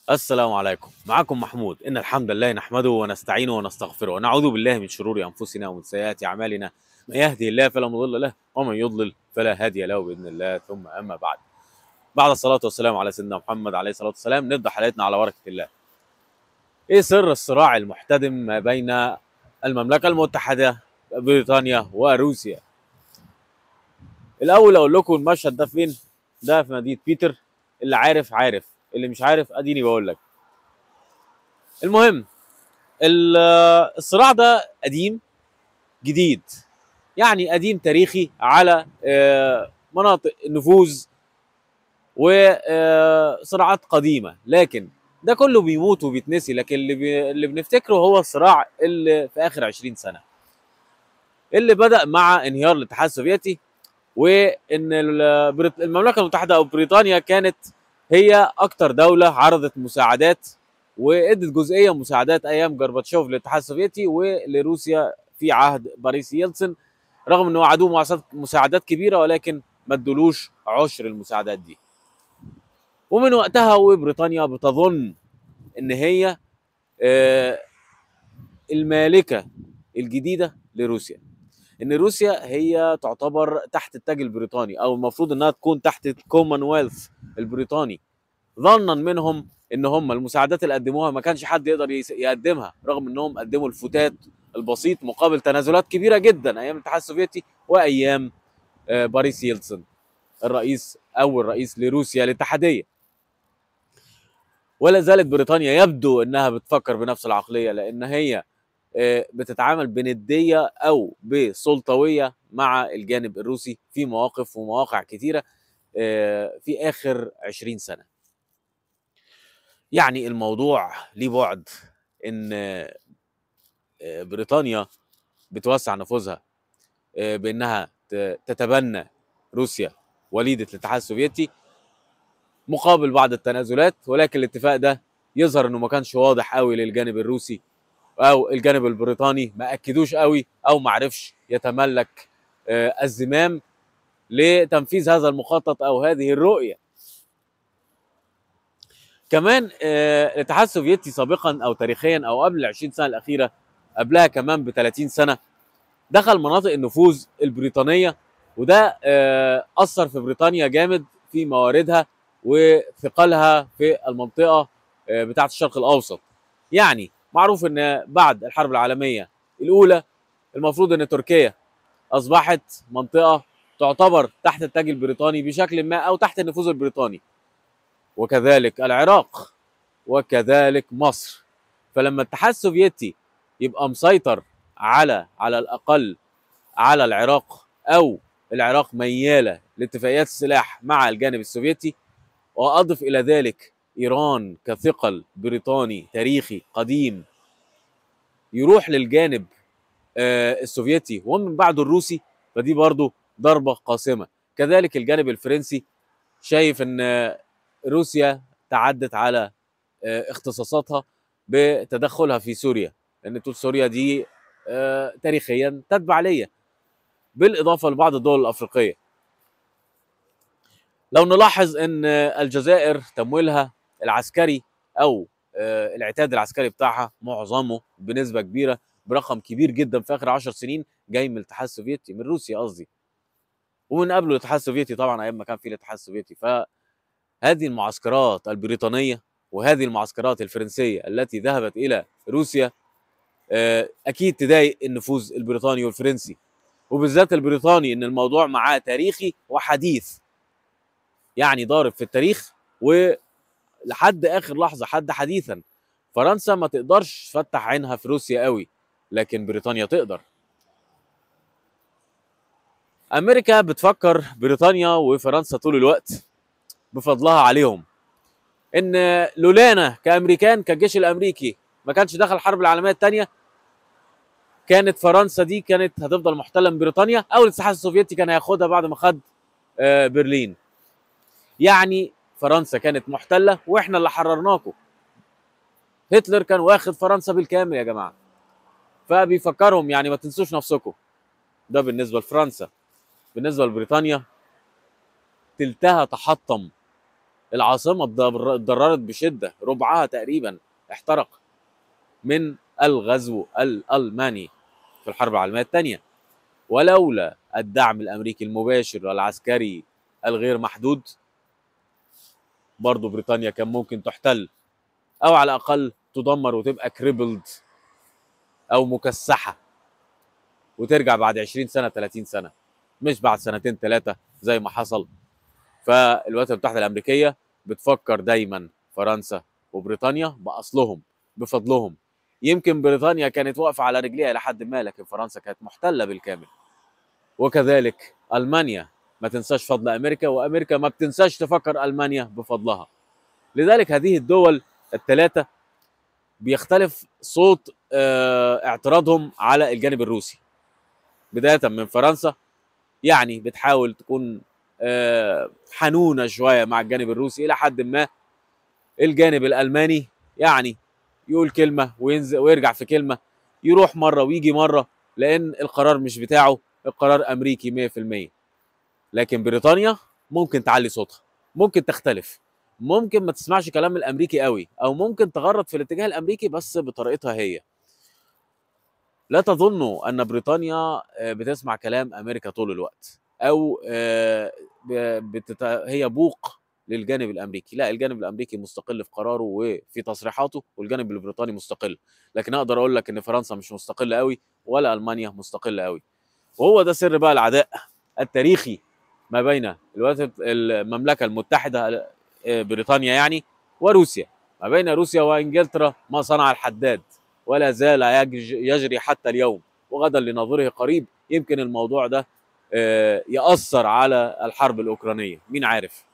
السلام عليكم معكم محمود إن الحمد لله نحمده ونستعينه ونستغفره ونعوذ بالله من شرور أنفسنا ومن سيئات أعمالنا من يهدي الله فلا مضل له ومن يضلل فلا هادي له بإذن الله ثم أما بعد بعد الصلاة والسلام على سيدنا محمد عليه الصلاة والسلام نبدأ حلقتنا على بركة الله إيه سر الصراع المحتدم ما بين المملكة المتحدة بريطانيا وروسيا الأول أقول لكم المشهد ده فين ده في مدينة بيتر اللي عارف عارف اللي مش عارف اديني بقول لك المهم ال- الصراع ده قديم جديد يعني قديم تاريخي على آه، مناطق النفوذ وصراعات قديمه لكن ده كله بيموت وبيتنسي لكن اللي بي... اللي بنفتكره هو الصراع اللي في اخر 20 سنه اللي بدا مع انهيار الاتحاد السوفيتي وان ال- بريط- المملكه المتحده او بريطانيا كانت هي اكتر دوله عرضت مساعدات وادت جزئيه مساعدات ايام جورباتشوف للاتحاد السوفيتي ولروسيا في عهد باريس يلتسن رغم انه وعدوه مساعدات- مساعدات كبيره ولكن ما ادولوش عشر المساعدات دي ومن وقتها وبريطانيا بتظن ان هي آه، المالكه الجديده لروسيا ان روسيا هي تعتبر تحت التاج البريطاني او المفروض انها تكون تحت الكومنولث البريطاني ظنا منهم ان هم المساعدات اللي قدموها ما كانش حد يقدر يس- يقدمها رغم انهم قدموا الفتات البسيط مقابل تنازلات كبيره جدا ايام الاتحاد السوفيتي وايام آه، باريس يلتسن الرئيس اول رئيس لروسيا الاتحاديه ولا زالت بريطانيا يبدو انها بتفكر بنفس العقليه لان هي آه، بتتعامل بنديه او بسلطويه مع الجانب الروسي في مواقف ومواقع كتيره آه، في اخر 20 سنه. يعني الموضوع ليه بعد ان آه، بريطانيا بتوسع نفوذها آه، بانها ت- تتبنى روسيا وليده الاتحاد السوفيتي مقابل بعض التنازلات ولكن الاتفاق ده يظهر انه ما كانش واضح قوي للجانب الروسي او الجانب البريطاني ما اكدوش قوي او ما عرفش يتملك آه، الزمام لتنفيذ هذا المخطط او هذه الرؤيه كمان آه، الاتحاد السوفيتي سابقا او تاريخيا او قبل ال 20 سنه الاخيره قبلها كمان ب 30 سنه دخل مناطق النفوذ البريطانيه وده آه، اثر في بريطانيا جامد في مواردها وثقلها في المنطقه آه، بتاعه الشرق الاوسط يعني معروف ان بعد الحرب العالميه الاولى المفروض ان تركيا اصبحت منطقه تعتبر تحت التاج البريطاني بشكل ما او تحت النفوذ البريطاني وكذلك العراق وكذلك مصر فلما الاتحاد السوفيتي يبقى مسيطر على على الاقل على العراق او العراق مياله لاتفاقيات السلاح مع الجانب السوفيتي واضف الى ذلك ايران كثقل بريطاني تاريخي قديم يروح للجانب آه، السوفيتي ومن بعده الروسي فدي برضه ضربه قاسمه كذلك الجانب الفرنسي شايف ان آه، روسيا تعدت على آه، اختصاصاتها بتدخلها في سوريا لان طول سوريا دي آه، تاريخيا تتبع ليا بالاضافه لبعض الدول الافريقيه لو نلاحظ ان آه، الجزائر تمويلها العسكري او آه، العتاد العسكري بتاعها معظمه بنسبه كبيره برقم كبير جدا في اخر 10 سنين جاي من الاتحاد السوفيتي من روسيا قصدي ومن قبله الاتحاد السوفيتي طبعا ايام ما كان في الاتحاد السوفيتي فهذه المعسكرات البريطانيه وهذه المعسكرات الفرنسيه التي ذهبت الى روسيا آه، اكيد تضايق النفوذ البريطاني والفرنسي وبالذات البريطاني ان الموضوع معاه تاريخي وحديث يعني ضارب في التاريخ ولحد اخر لحظه حد حديثا فرنسا ما تقدرش تفتح عينها في روسيا قوي لكن بريطانيا تقدر امريكا بتفكر بريطانيا وفرنسا طول الوقت بفضلها عليهم ان لولانا كامريكان كالجيش الامريكي ما كانش دخل الحرب العالميه الثانيه كانت فرنسا دي كانت هتفضل محتله من بريطانيا او الاتحاد السوفيتي كان هياخدها بعد ما خد آه، برلين يعني فرنسا كانت محتله واحنا اللي حررناكم هتلر كان واخد فرنسا بالكامل يا جماعه فبيفكرهم يعني ما تنسوش نفسكم ده بالنسبه لفرنسا بالنسبه لبريطانيا تلتها تحطم العاصمه اتضر- اتضررت بشده ربعها تقريبا احترق من الغزو الالماني في الحرب العالميه الثانيه ولولا الدعم الامريكي المباشر والعسكري الغير محدود برضه بريطانيا كان ممكن تحتل او على الاقل تدمر وتبقى كريبلد او مكسحه وترجع بعد 20 سنه 30 سنه مش بعد سنتين ثلاثه زي ما حصل فالولايات المتحده الامريكيه بتفكر دايما فرنسا وبريطانيا باصلهم بفضلهم يمكن بريطانيا كانت واقفه على رجليها الى حد ما لكن فرنسا كانت محتله بالكامل وكذلك المانيا ما تنساش فضل امريكا وامريكا ما بتنساش تفكر المانيا بفضلها لذلك هذه الدول الثلاثه بيختلف صوت آه، اعتراضهم على الجانب الروسي بدايه من فرنسا يعني بتحاول تكون آه، حنونه شويه مع الجانب الروسي الى حد ما الجانب الالماني يعني يقول كلمه وينزل ويرجع في كلمه يروح مره ويجي مره لان القرار مش بتاعه القرار امريكي 100% لكن بريطانيا ممكن تعلي صوتها ممكن تختلف ممكن ما تسمعش كلام الامريكي قوي او ممكن تغرد في الاتجاه الامريكي بس بطريقتها هي لا تظنوا ان بريطانيا آه، بتسمع كلام امريكا طول الوقت او آه، ب- بتت... هي بوق للجانب الامريكي لا الجانب الامريكي مستقل في قراره وفي تصريحاته والجانب البريطاني مستقل لكن اقدر اقول لك ان فرنسا مش مستقله قوي ولا المانيا مستقله قوي وهو ده سر بقى العداء التاريخي ما بين الولايات المملكه المتحده آه، بريطانيا يعني وروسيا ما بين روسيا وانجلترا ما صنع الحداد ولا زال يج- يجري حتى اليوم وغدا لناظره قريب يمكن الموضوع ده آه، يأثر على الحرب الأوكرانية مين عارف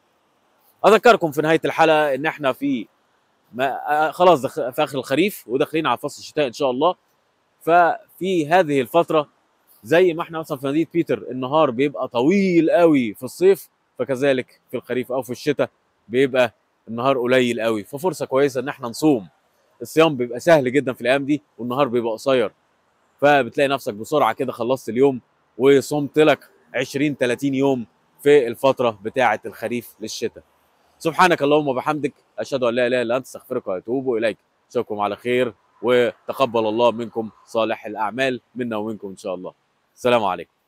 أذكركم في نهاية الحلقة إن إحنا في ما آه، خلاص دخ- في آخر الخريف وداخلين على فصل الشتاء إن شاء الله ففي هذه الفترة زي ما احنا مثلا في مدينة بيتر النهار بيبقى طويل قوي في الصيف فكذلك في الخريف أو في الشتاء بيبقى النهار قليل قوي ففرصة كويسة إن احنا نصوم الصيام بيبقى سهل جدا في الأيام دي والنهار بيبقى قصير فبتلاقي نفسك بسرعة كده خلصت اليوم وصمت لك 20 30 يوم في الفترة بتاعة الخريف للشتاء سبحانك اللهم وبحمدك أشهد أن لا إله إلا أنت أستغفرك وأتوب إليك أشوفكم على خير وتقبل الله منكم صالح الأعمال منا ومنكم إن شاء الله السلام عليكم